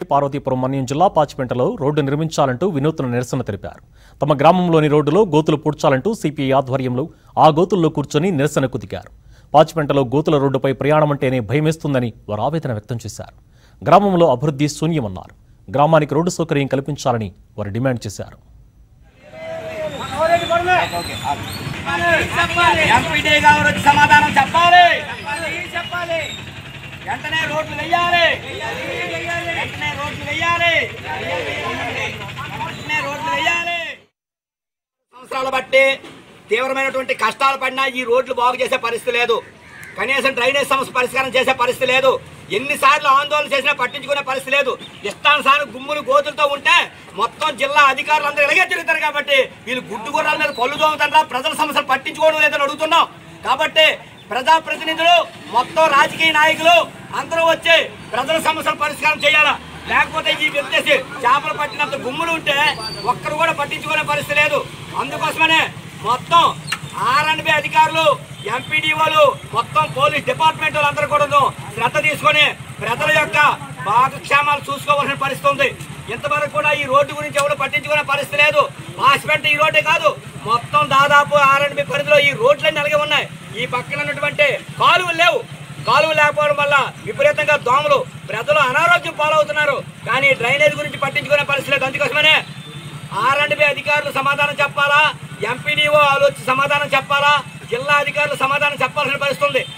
పార్వతీపురం మన్యం జిల్లా పాచిపెంటలో రోడ్డు నిర్మించాలంటూ వినూత్న నిరసన తెలిపారు తమ గ్రామంలోని రోడ్డులో గోతులు పూడ్చాలంటూ సిపిఐ ఆధ్వర్యంలో ఆ గోతుల్లో కూర్చొని నిరసనకు దిగారు పాచిపెంటలో గోతుల రోడ్డుపై ప్రయాణం అంటేనే భయమేస్తుందని వారు ఆవేదన వ్యక్తం చేశారు గ్రామంలో అభివృద్ధి శూన్యమన్నారు గ్రామానికి రోడ్డు సౌకర్యం కల్పించాలని వారు డిమాండ్ చేశారు ఎంపీటీ గారు వచ్చి సమాధానం చెప్పాలి చెప్పాలి వెంటనే రోడ్లు వెయ్యాలి వెంటనే రోడ్లు వెయ్యాలి వెంటనే రోడ్లు వెయ్యాలి సంవత్సరాలు బట్టి తీవ్రమైనటువంటి కష్టాలు పడినా ఈ రోడ్లు బాగు చేసే పరిస్థితి లేదు కనీసం డ్రైనేజ్ సమస్య పరిష్కారం చేసే పరిస్థితి లేదు ఎన్నిసార్లు ఆందోళన చేసినా పట్టించుకునే పరిస్థితి లేదు ఇష్టానుసారం గుమ్ములు గోతులతో ఉంటే మొత్తం జిల్లా అధికారులు అందరూ ఇలాగే తిరుగుతారు కాబట్టి వీళ్ళు గుడ్డు గుర్రాల మీద పళ్ళు దోగుతారా ప్రజల సమస్యలు పట్టించుకోవడం లేదని అడుగుతున్నాం కాబట్టి ప్రజాప్రతినిధులు మొత్తం రాజకీయ నాయకులు అందరూ వచ్చి ప్రజల సమస్యలు పరిష్కారం చేయాలా లేకపోతే ఈ వ్యక్తి చేపలు పట్టినంత గుమ్ములు ఉంటే ఒక్కరు కూడా పట్టించుకునే పరిస్థితి లేదు అందుకోసమనే మొత్తం ఆర్ఎన్బి అధికారులు ఎంపీడీఓలు మొత్తం పోలీస్ డిపార్ట్మెంట్ వాళ్ళందరూ కూడా శ్రద్ధ తీసుకొని ప్రజల యొక్క భాగక్షేమాలు చూసుకోవాల్సిన పరిస్థితి ఉంది ఇంతవరకు కూడా ఈ రోడ్డు గురించి ఎవరు పట్టించుకునే పరిస్థితి లేదు హాస్పిటల్ ఈ రోడ్డే కాదు మొత్తం దాదాపు ఆర్ఎన్బి పరిధిలో ఈ రోడ్లన్నీ అలాగే ఉన్నాయి ఈ పక్కన ఉన్నటువంటి కాలువలు లేవు కాలువ లేకపోవడం వల్ల విపరీతంగా దోమలు ప్రజలు అనారోగ్యం పాలవుతున్నారు కానీ డ్రైనేజ్ గురించి పట్టించుకునే పరిస్థితి లేదు అందుకోసమనే ఆర్ అండ్ బి అధికారులు సమాధానం చెప్పాలా ఎంపీడీఓ వాళ్ళు వచ్చి సమాధానం చెప్పాలా జిల్లా అధికారులు సమాధానం చెప్పాల్సిన పరిస్థితి ఉంది